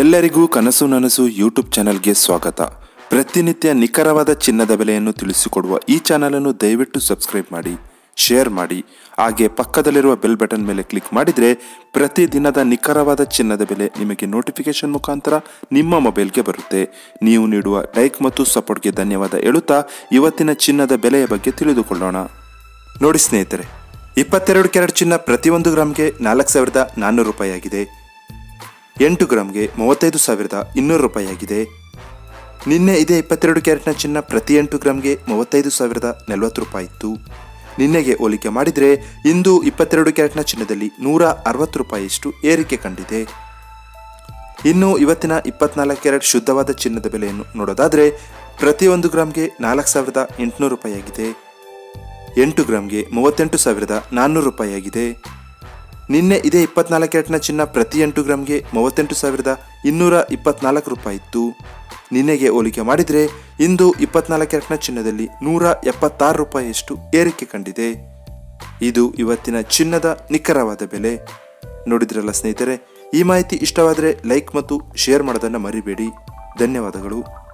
ಎಲ್ಲರಿಗೂ ಕನಸು ನನಸು ಯೂಟ್ಯೂಬ್ ಚಾನಲ್ಗೆ ಸ್ವಾಗತ ಪ್ರತಿನಿತ್ಯ ನಿಖರವಾದ ಚಿನ್ನದ ಬೆಲೆಯನ್ನು ತಿಳಿಸಿಕೊಡುವ ಈ ಚಾನಲನ್ನು ದಯವಿಟ್ಟು ಸಬ್ಸ್ಕ್ರೈಬ್ ಮಾಡಿ ಶೇರ್ ಮಾಡಿ ಹಾಗೆ ಪಕ್ಕದಲ್ಲಿರುವ ಬೆಲ್ ಬಟನ್ ಮೇಲೆ ಕ್ಲಿಕ್ ಮಾಡಿದರೆ ಪ್ರತಿದಿನದ ನಿಖರವಾದ ಚಿನ್ನದ ಬೆಲೆ ನಿಮಗೆ ನೋಟಿಫಿಕೇಶನ್ ಮುಖಾಂತರ ನಿಮ್ಮ ಮೊಬೈಲ್ಗೆ ಬರುತ್ತೆ ನೀವು ನೀಡುವ ಲೈಕ್ ಮತ್ತು ಸಪೋರ್ಟ್ಗೆ ಧನ್ಯವಾದ ಹೇಳುತ್ತಾ ಇವತ್ತಿನ ಚಿನ್ನದ ಬೆಲೆಯ ಬಗ್ಗೆ ತಿಳಿದುಕೊಳ್ಳೋಣ ನೋಡಿ ಸ್ನೇಹಿತರೆ ಇಪ್ಪತ್ತೆರಡು ಕ್ಯಾರೆಟ್ ಚಿನ್ನ ಪ್ರತಿಯೊಂದು ಗ್ರಾಮ್ಗೆ ನಾಲ್ಕು ಸಾವಿರದ ನಾನ್ನೂರು ರೂಪಾಯಿ ಆಗಿದೆ ಎಂಟು ಗ್ರಾಮ್ಗೆ ಮೂವತ್ತೈದು ಸಾವಿರದ ಇನ್ನೂರು ರೂಪಾಯಿ ಆಗಿದೆ ನಿನ್ನೆ ಇದೇ ಇಪ್ಪತ್ತೆರಡು ಕ್ಯಾರೆಟ್ನ ಚಿನ್ನ ಪ್ರತಿ ಎಂಟು ಗ್ರಾಮ್ಗೆ ಮೂವತ್ತೈದು ಸಾವಿರದ ನಲವತ್ತು ರೂಪಾಯಿ ಇತ್ತು ನಿನ್ನೆಗೆ ಹೋಲಿಕೆ ಮಾಡಿದರೆ ಇಂದು ಇಪ್ಪತ್ತೆರಡು ಕ್ಯಾರೆಟ್ನ ಚಿನ್ನದಲ್ಲಿ ನೂರ ಅರವತ್ತು ರೂಪಾಯಿಯಷ್ಟು ಏರಿಕೆ ಕಂಡಿದೆ ಇನ್ನು ಇವತ್ತಿನ ಇಪ್ಪತ್ನಾಲ್ಕು ಕ್ಯಾರೆಟ್ ಶುದ್ಧವಾದ ಚಿನ್ನದ ಬೆಲೆಯನ್ನು ನೋಡೋದಾದರೆ ಪ್ರತಿಯೊಂದು ಗ್ರಾಮ್ಗೆ ನಾಲ್ಕು ಸಾವಿರದ ಎಂಟುನೂರು ರೂಪಾಯಿ ಆಗಿದೆ ಎಂಟು ಗ್ರಾಮ್ಗೆ ಮೂವತ್ತೆಂಟು ಸಾವಿರದ ನಾನ್ನೂರು ರೂಪಾಯಿ ಆಗಿದೆ ನಿನ್ನೆ ಇದೇ ಇಪ್ಪತ್ನಾಲ್ಕು ಕ್ಯಾರೆಟ್ನ ಚಿನ್ನ ಪ್ರತಿ ಎಂಟು ಗ್ರಾಮ್ಗೆ ಮೂವತ್ತೆಂಟು ಸಾವಿರದ ಇನ್ನೂರ ಇಪ್ಪತ್ನಾಲ್ಕು ರೂಪಾಯಿ ಇತ್ತು ನಿನ್ನೆಗೆ ಹೋಲಿಕೆ ಮಾಡಿದರೆ ಇಂದು ಇಪ್ಪತ್ನಾಲ್ಕು ಕ್ಯಾರೆಟ್ನ ಚಿನ್ನದಲ್ಲಿ ನೂರ ಎಪ್ಪತ್ತಾರು ರೂಪಾಯಿಯಷ್ಟು ಏರಿಕೆ ಕಂಡಿದೆ ಇದು ಇವತ್ತಿನ ಚಿನ್ನದ ನಿಖರವಾದ ಬೆಲೆ ನೋಡಿದ್ರಲ್ಲ ಸ್ನೇಹಿತರೆ ಈ ಮಾಹಿತಿ ಇಷ್ಟವಾದರೆ ಲೈಕ್ ಮತ್ತು ಶೇರ್ ಮಾಡೋದನ್ನು ಮರಿಬೇಡಿ ಧನ್ಯವಾದಗಳು